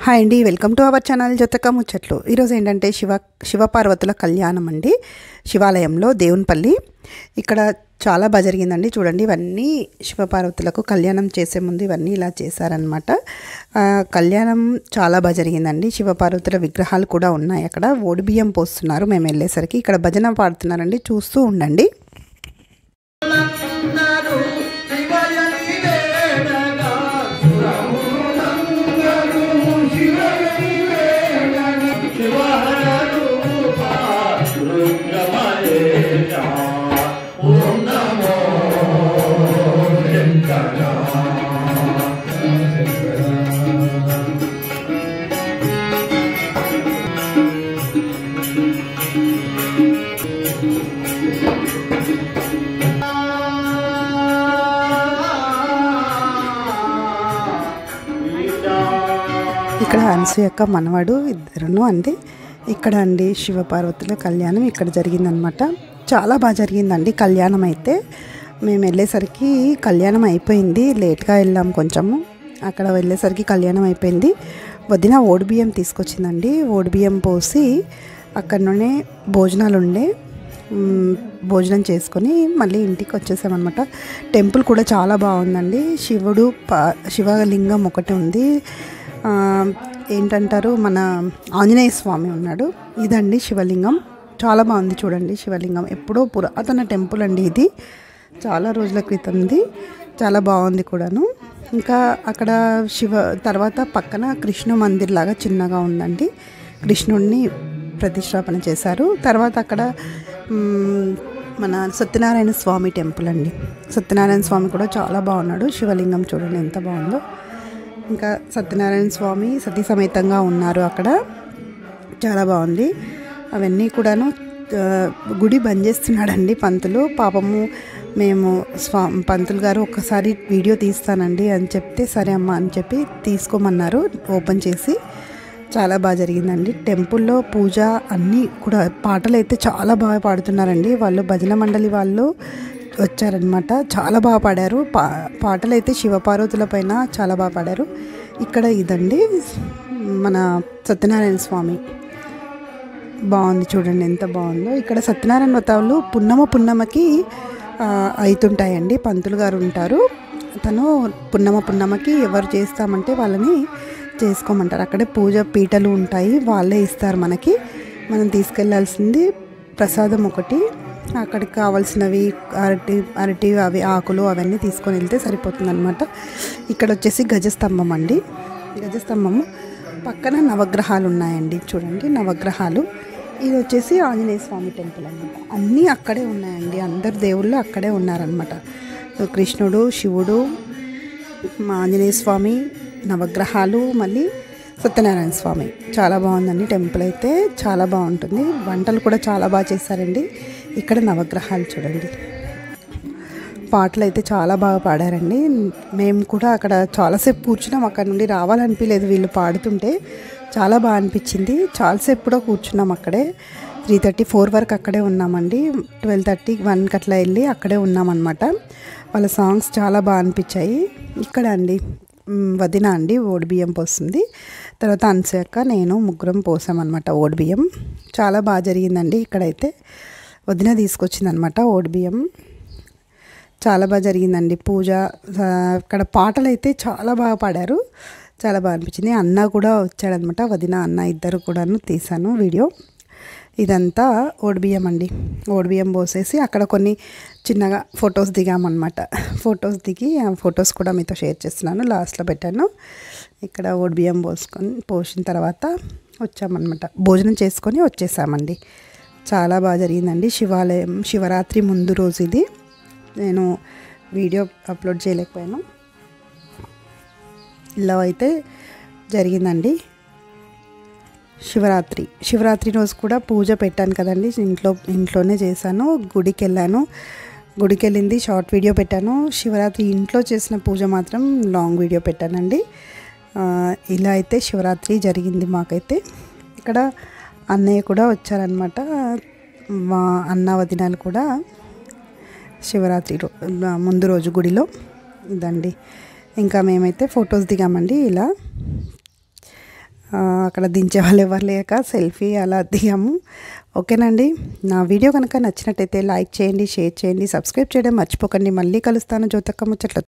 hi అండి welcome to our channel జతక ముచ్చట్లు ఈరోజు ఏంటంటే శివ శివపార్వతుల కళ్యాణం అండి శివాలయంలో దేవునిపల్లి ఇక్కడ చాలా బాగా జరిగిందండి చూడండి ఇవన్నీ శివపార్వతులకు కళ్యాణం చేసే ముందు ఇవన్నీ ఇలా చేశారనమాట ఆ, కళ్యాణం చాలా బాగా జరిగిందండి శివపార్వతుల విగ్రహాలు కూడా ఉన్నాయి అక్కడ ఓడి బియ్యం పోస్తున్నారు మేము వెళ్ళేసరికి ఇక్కడ భజన పాడుతున్నారండి చూస్తూ ఉండండి నరు శివయని వేడగా సురమునందరు శివయని వేడగా శివహర రూపా రుద్రమయేశ ఓం నమో శంకర ఇక్కడ అనసూయక్క మనవాడు ఇద్దరును అండి ఇక్కడ అండి శివపార్వతుల కళ్యాణం ఇక్కడ జరిగిందనమాట చాలా బాగా జరిగిందండి కళ్యాణం అయితే మేము వెళ్ళేసరికి కళ్యాణం అయిపోయింది లేట్గా వెళ్ళాం కొంచెము అక్కడ వెళ్ళేసరికి కళ్యాణం అయిపోయింది వదిన ఓడిబియ్యం తీసుకొచ్చిందండి ఓడిబియ్యం పోసి అక్కడనే భోజనాలు ఉండే మ్, భోజనం చేసుకొని మళ్ళీ ఇంటికి వచ్చేసామన్నమాట టెంపుల్ కూడా చాలా బాగుందండి శివుడు పా శివలింగం ఒకటి ఉంది ఆ, ఏంటంటారు మన ఆంజనేయ స్వామి ఉన్నాడు ఇదండి శివలింగం చాలా బాగుంది చూడండి శివలింగం ఎప్పుడో పురాతన టెంపుల్ అండి ఇది చాలా రోజుల క్రితంది చాలా బాగుంది కూడాను ఇంకా అక్కడ శివ తర్వాత పక్కన కృష్ణ మందిర్ లాగా చిన్నగా ఉందండి కృష్ణుడిని ప్రతిష్టాపన చేశారు తర్వాత అక్కడ మ్, మన సత్యనారాయణ స్వామి టెంపుల్ అండి సత్యనారాయణ స్వామి కూడా చాలా బాగున్నాడు శివలింగం చూడండి ఎంత బాగుందో ఇంకా సత్యనారాయణ స్వామి సతీ సమేతంగా ఉన్నారు అక్కడ చాలా బాగుంది అవన్నీ కూడాను ఆ, గుడి బంద్ చేస్తున్నాడండి పంతులు పాపము మేము స్వా పంతులు గారు ఒక్కసారి వీడియో తీస్తానండి అని చెప్తే సరే అమ్మ అని చెప్పి తీసుకోమన్నారు ఓపెన్ చేసి చాలా బాగా జరిగిందండి టెంపుల్లో పూజ అన్నీ కూడా పాటలు అయితే చాలా బాగా పాడుతున్నారండి వాళ్ళు భజన మండలి వాళ్ళు వచ్చారనమాట చాలా బాగా పాడారు పా పాటలు అయితే శివపార్వతుల పైన చాలా బాగా పాడారు ఇక్కడ ఇదండి మన సత్యనారాయణ స్వామి బాగుంది చూడండి ఎంత బాగుందో ఇక్కడ సత్యనారాయణ వ్రతాలు పున్నమ పున్నమకి ఆ, అవుతుంటాయండి పంతులు గారు ఉంటారు తను పున్నమ పున్నమకి ఎవరు చేస్తామంటే వాళ్ళని చేసుకోమంటారు అక్కడే పూజ పీటలు ఉంటాయి వాళ్ళే ఇస్తారు మనకి మనం తీసుకెళ్లాల్సింది ప్రసాదం ఒకటి అక్కడికి కావాల్సినవి అరటి అరటి అవి ఆకులు అవన్నీ తీసుకొని వెళ్తే సరిపోతుంది అనమాట ఇక్కడ వచ్చేసి గజస్తంభం అండి గజస్తంభము పక్కన నవగ్రహాలు ఉన్నాయండి చూడండి నవగ్రహాలు ఇది వచ్చేసి ఆంజనేయ స్వామి టెంపుల్ అనమాట అన్నీ అక్కడే ఉన్నాయండి అందరు దేవుళ్ళు అక్కడే ఉన్నారనమాట కృష్ణుడు శివుడు మా ఆంజనేయ స్వామి నవగ్రహాలు మళ్ళీ సత్యనారాయణ స్వామి చాలా బాగుందండి టెంపుల్ అయితే చాలా బాగుంటుంది వంటలు కూడా చాలా బాగా చేశారండి ఇక్కడ నవగ్రహాలు చూడండి పాటలు అయితే చాలా బాగా పాడారండి మేము కూడా అక్కడ చాలాసేపు కూర్చున్నాం అక్కడ నుండి రావాలనిపించలేదు వీళ్ళు పాడుతుంటే చాలా బాగా అనిపించింది చాలాసేపు కూడా కూర్చున్నాం అక్కడే త్రీ థర్టీ ఫోర్ వరకు అక్కడే ఉన్నామండి ట్వెల్వ్ థర్టీ వన్కి అట్లా వెళ్ళి అక్కడే ఉన్నామన్నమాట వాళ్ళ సాంగ్స్ చాలా బాగా అనిపించాయి ఇక్కడ అండి మ్, వదిన అండి ఓడి బియ్యం పోస్తుంది తర్వాత అన్సాక నేను ముగ్గురం పోసామన్నమాట ఓడి బియ్యం చాలా బాగా జరిగిందండి ఇక్కడైతే వదిన తీసుకొచ్చిందనమాట ఓడి బియ్యం చాలా బాగా జరిగిందండి పూజ ఆ, అక్కడ పాటలు అయితే చాలా బాగా పాడారు చాలా బాగా అనిపించింది అన్న కూడా వచ్చాడనమాట వదిన అన్న ఇద్దరు కూడాను తీశాను వీడియో ఇదంతా ఓడిబియ్యం అండి ఓడిబియ్యం పోసేసి అక్కడ కొన్ని చిన్నగా ఫొటోస్ దిగామన్నమాట ఫొటోస్ దిగి ఆ ఫొటోస్ కూడా మీతో షేర్ చేస్తున్నాను లాస్ట్లో పెట్టాను ఇక్కడ ఓడిబియ్యం పోసుకొని పోసిన తర్వాత వచ్చామన్నమాట భోజనం చేసుకొని వచ్చేసామండి చాలా బాగా జరిగిందండి శివాలయం శివరాత్రి ముందు రోజు ఇది నేను వీడియో అప్లోడ్ చేయలేకపోయాను ఇలా అయితే జరిగిందండి శివరాత్రి శివరాత్రి రోజు కూడా పూజ పెట్టాను కదండి ఇంట్లో ఇంట్లోనే చేశాను గుడికి వెళ్ళాను గుడికి వెళ్ళింది షార్ట్ వీడియో పెట్టాను శివరాత్రి ఇంట్లో చేసిన పూజ మాత్రం లాంగ్ వీడియో పెట్టానండి ఆ, ఇలా అయితే శివరాత్రి జరిగింది మాకైతే ఇక్కడ అన్నయ్య కూడా వచ్చారనమాట మా అన్న వదినాలు కూడా శివరాత్రి రో ముందు రోజు గుడిలో ఇదండి ఇంకా మేమైతే ఫొటోస్ దిగామండి ఇలా ఆ, అక్కడ దించే వాళ్ళు ఎవరు లేక సెల్ఫీ అలా దిగాము ఓకేనండి నా వీడియో కనుక నచ్చినట్టయితే లైక్ చేయండి షేర్ చేయండి సబ్స్క్రైబ్ చేయడం మర్చిపోకండి మళ్ళీ కలుస్తాను జ్యోతక్క ముచ్చట్లు